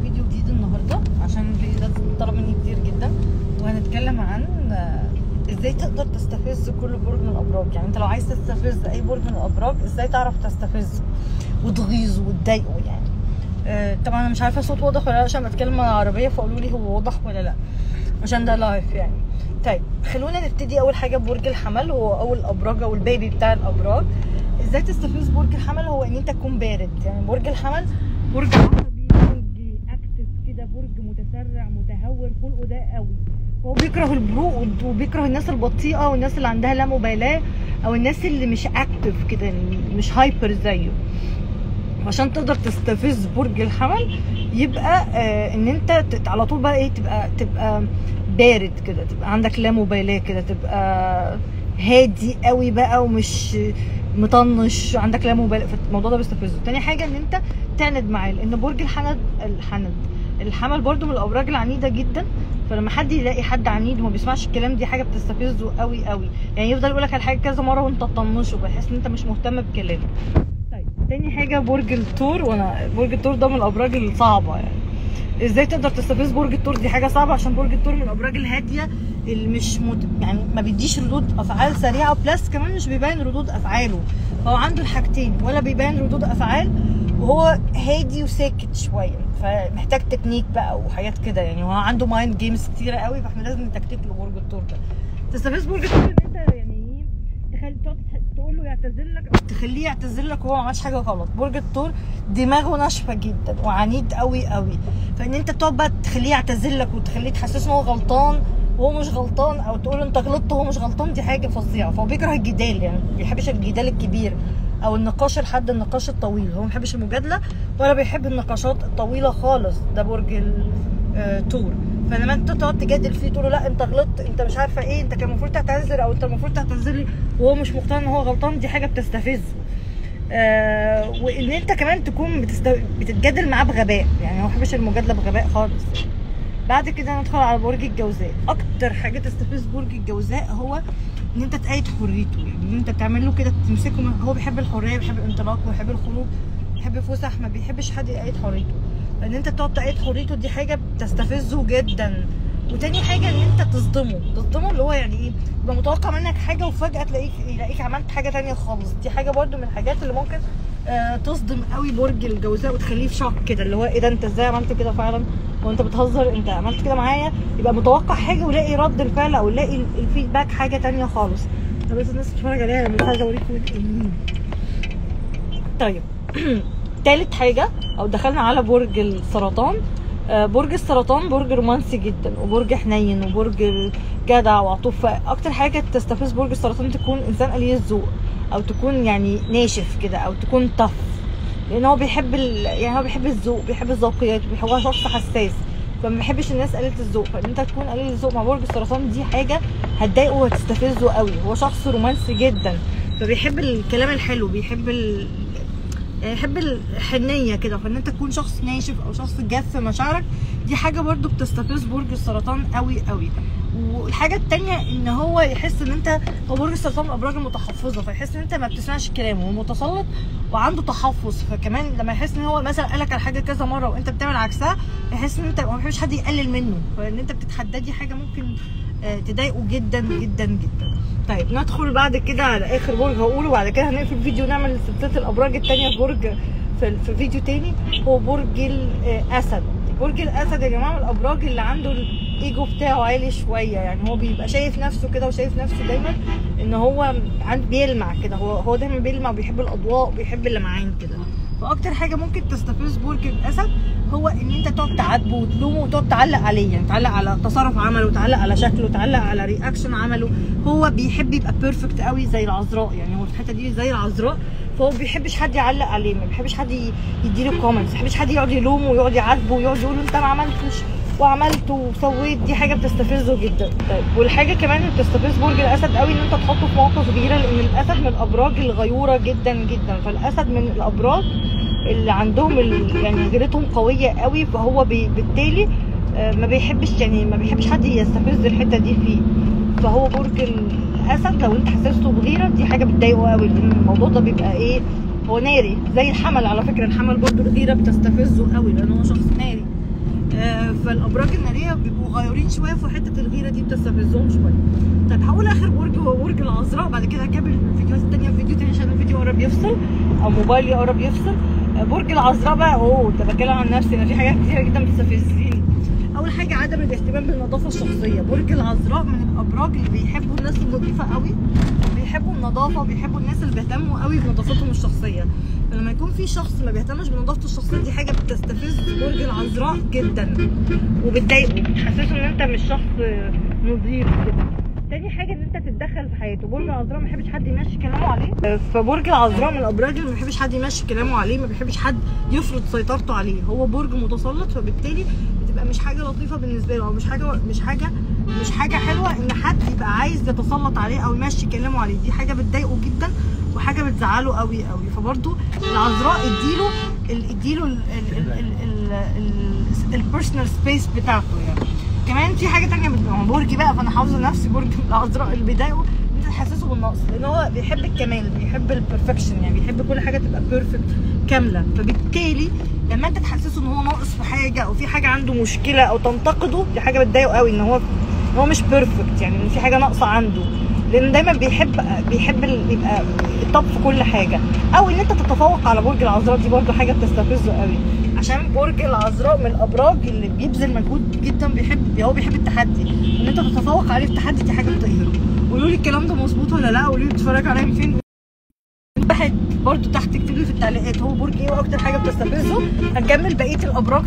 فيديو جديد النهارده عشان الفيديو ده طلب مني كتير جدا وهنتكلم عن آه، ازاي تقدر تستفز كل برج من الابراج يعني انت لو عايز تستفز اي برج من الابراج ازاي تعرف تستفزه وتغيظه وتضايقه يعني آه، طبعا انا مش عارفه الصوت واضح ولا لا عشان بتكلم عربيه فقولوا لي هو واضح ولا لا عشان ده لايف يعني طيب خلونا نبتدي اول حاجه ببرج الحمل هو اول ابراج او البيبي بتاع الابراج ازاي تستفز برج الحمل هو ان انت تكون بارد يعني برج الحمل برج عصبي برج اكتف كده برج متسرع متهور خلقه ده قوي هو بيكره البرود وبيكره الناس البطيئه والناس اللي عندها لا مبالاه او الناس اللي مش اكتف كده مش هايبر زيه عشان تقدر تستفز برج الحمل يبقى آه ان انت تت- على طول بقى ايه تبقى تبقى بارد كده تبقى عندك لا مبالاه كده تبقى هادي قوي بقى ومش مطنش عندك لا مبالاه فالموضوع ده بيستفزه تاني حاجه ان انت تعند معاه لان برج الحند الحند الحمل برضو من الابراج العنيده جدا فلما حد يلاقي حد عنيد وما بيسمعش الكلام دي حاجه بتستفزه قوي قوي يعني يفضل يقول لك على حاجه كذا مره وانت تطنشه بحيث ان انت مش مهتم بكلامه طيب تاني حاجه برج الثور وانا برج الثور ده من الابراج الصعبه يعني ازاي تقدر تستفز برج الثور دي حاجه صعبه عشان برج الثور من الابراج الهاديه اللي مش مت... يعني ما بيديش ردود افعال سريعه بلس كمان مش بيبين ردود افعاله هو عنده الحاجتين ولا بيبين ردود افعال وهو هادي وساكت شويه فمحتاج تكنيك بقى وحاجات كده يعني هو عنده مايند جيمز كتيره قوي فاحنا لازم نتكتك له برج الثور ده تستفز برج الثور ان انت يعني ايه تخلي تقعد تقول له يعتذر لك او تخليه يعتذر لك وهو ما عملش حاجه غلط برج الثور دماغه ناشفه جدا وعنيد قوي قوي فان انت تقعد بقى تخليه يعتذر لك وتخليه تحسسه ان هو غلطان وهو مش غلطان او تقول له انت غلطت وهو مش غلطان دي حاجه فظيعه فهو بيكره الجدال يعني ما بيحبش الجدال الكبير او النقاش لحد النقاش الطويل هو ما بيحبش المجادله ولا بيحب النقاشات الطويله خالص ده برج الثور فلما انت تقعد تجادل فيه تقول له لا انت غلطت انت مش عارفه ايه انت كان المفروض تعتذر او انت المفروض تعتذر لي وهو مش مقتنع ان هو غلطان دي حاجه بتستفزه آه وان انت كمان تكون بتست... بتتجادل معاه بغباء يعني هو ما بيحبش المجادله بغباء خالص بعد كده ندخل على برج الجوزاء اكتر حاجه تستفز برج الجوزاء هو ان انت تأيد حريته يعني ان انت تعمل له كده تمسكه من- هو بيحب الحريه بيحب الانطلاق بيحب الخروج بيحب فسح ما بيحبش حد يأيد حريته ان انت تقعد تأيد حريته دي حاجه بتستفزه جدا وتاني حاجه ان انت تصدمه تصدمه اللي هو يعني ايه يبقى متوقع منك حاجه وفجاه تلاقيك يلاقيك عملت حاجه تانية خالص دي حاجه برضو من الحاجات اللي ممكن آه تصدم قوي برج الجوزاء وتخليه في شوك كده اللي هو ايه ده انت ازاي عملت كده فعلا وانت بتهزر انت عملت كده معايا يبقى متوقع حاجه ويلاقي رد الفعل او يلاقي ال- الفيدباك حاجه تانية خالص طب بس الناس بتتفرج عليها انا مش عايزه اوريكم التانيين طيب تالت حاجة أو دخلنا على برج السرطان آه، برج السرطان برج رومانسي جدا وبرج حنين وبرج جدع وعطوف اكتر حاجه تستفز برج السرطان تكون انسان قليل الذوق او تكون يعني ناشف كده او تكون طف لان هو بيحب ال... يعني هو بيحب الذوق بيحب الذوقيات بيحب هو شخص حساس فما بيحبش الناس قليله الذوق فان انت تكون قليل الذوق مع برج السرطان دي حاجه هتضايقه وهتستفزه قوي هو شخص رومانسي جدا فبيحب الكلام الحلو بيحب ال... يعني يحب الحنيه كده فان انت تكون شخص ناشف او شخص جاف في مشاعرك دي حاجه برضو بتستفز برج السرطان قوي قوي والحاجه التانية ان هو يحس ان انت هو برج السرطان من الابراج المتحفظه فيحس ان انت ما بتسمعش كلامه ومتسلط وعنده تحفظ فكمان لما يحس ان هو مثلا قالك على حاجه كذا مره وانت بتعمل عكسها يحس ان انت ما بيحبش حد يقلل منه فان انت بتتحدى دي حاجه ممكن آه، تضايقه جدا جدا جدا طيب ندخل بعد كده على اخر برج هقوله وبعد كده هنقفل الفيديو ونعمل سلسله الابراج التانية في برج في, في فيديو تاني هو برج الاسد برج الاسد يا جماعه من الابراج اللي عنده الايجو بتاعه عالي شويه يعني هو بيبقى شايف نفسه كده وشايف نفسه دايما ان هو عند بيلمع كده هو هو دايما بيلمع وبيحب الاضواء وبيحب اللمعان كده فاكتر حاجه ممكن تستفز برج الاسد هو ان انت تقعد تعاتبه وتلومه وتقعد تعلق عليه يعني تعلق على تصرف عمله تعلق على شكله تعلق على رياكشن عمله هو بيحب يبقى بيرفكت قوي زي العذراء يعني هو في الحته دي زي العذراء فهو ما بيحبش حد يعلق عليه ما بيحبش حد ي- يديله كومنتس ما بيحبش حد يقعد يلومه ويقعد يعاتبه ويقعد يقول له انت ما عملتش وعملت وسويت دي حاجه بتستفزه جدا طيب والحاجه كمان اللي بتستفز برج الاسد قوي ان انت تحطه في موقف غيره لان الاسد من الابراج الغيوره جدا جدا فالاسد من الابراج اللي عندهم ال... يعني غيرتهم قويه قوي فهو بي... بالتالي آه، ما بيحبش يعني ما بيحبش حد يستفز الحته دي فيه فهو برج الاسد لو انت حسسته بغيره دي حاجه بتضايقه قوي لان الموضوع ده بيبقى ايه هو ناري زي الحمل على فكره الحمل برضو الغيره بتستفزه قوي لان هو شخص ناري آه، فالابراج الناريه بيبقوا غيورين شويه في حته الغيره دي بتستفزهم شويه طيب هقول اخر برج هو برج العذراء بعد كده هكمل الفيديوهات التانيه في فيديو تاني عشان الفيديو قرب يفصل او موبايلي قرب يفصل آه، برج العذراء بقى اوه ده بتكلم عن نفسي انا في حاجات كتيره جدا بتستفزني اول حاجه عدم الاهتمام بالنظافه الشخصيه برج العذراء من الابراج اللي بيحبوا الناس النظيفه قوي بيحبوا النظافه وبيحبوا الناس اللي بيهتموا قوي بنظافتهم الشخصيه فلما يكون في شخص ما بيهتمش بنظافته الشخصيه دي حاجه بتستفز برج العذراء جدا وبتضايقه بتحسسه ان انت مش شخص نظيف كده تاني حاجه ان انت تتدخل في حياته برج العذراء ما بيحبش حد يمشي كلامه عليه فبرج العذراء من الابراج اللي ما بيحبش حد يمشي كلامه عليه ما بيحبش حد يفرض سيطرته عليه هو برج متسلط فبالتالي بتبقى مش حاجه لطيفه بالنسبه له او مش حاجه مش حاجه مش حاجه حلوه ان حد يبقى عايز يتسلط عليه او يمشي كلامه عليه دي حاجه بتضايقه جدا وحاجه بتزعله قوي قوي فبرضه العذراء اديله ال- اديله البيرسونال سبيس بتاعته يعني كمان في حاجه تانية من هو برج بقى فانا حافظه نفسي برج العذراء اللي بيضايقه ان انت تحسسه بالنقص لان هو بيحب الكمال بيحب البرفكشن يعني بيحب كل حاجه تبقى بيرفكت كامله فبالتالي لما انت تحسسه ان هو ناقص في حاجه او في حاجه عنده مشكله او تنتقده دي حاجه بتضايقه قوي ان هو ان هو مش بيرفكت يعني ان في حاجه ناقصه عنده لان دايما بيحب بيحب ال- يبقى الطب في كل حاجه او ان انت تتفوق على برج العذراء دي برضو حاجه بتستفزه قوي عشان برج العذراء من الابراج اللي بيبذل مجهود جدا بيحب هو بيحب التحدي ان انت تتفوق عليه في التحدي دي حاجه بتقهره قولوا لي الكلام ده مظبوط ولا لا قولوا لي بتتفرجوا عليا من فين واحد برضو تحت اكتبوا لي في التعليقات هو برج ايه واكتر حاجه بتستفزه هنكمل بقيه الابراج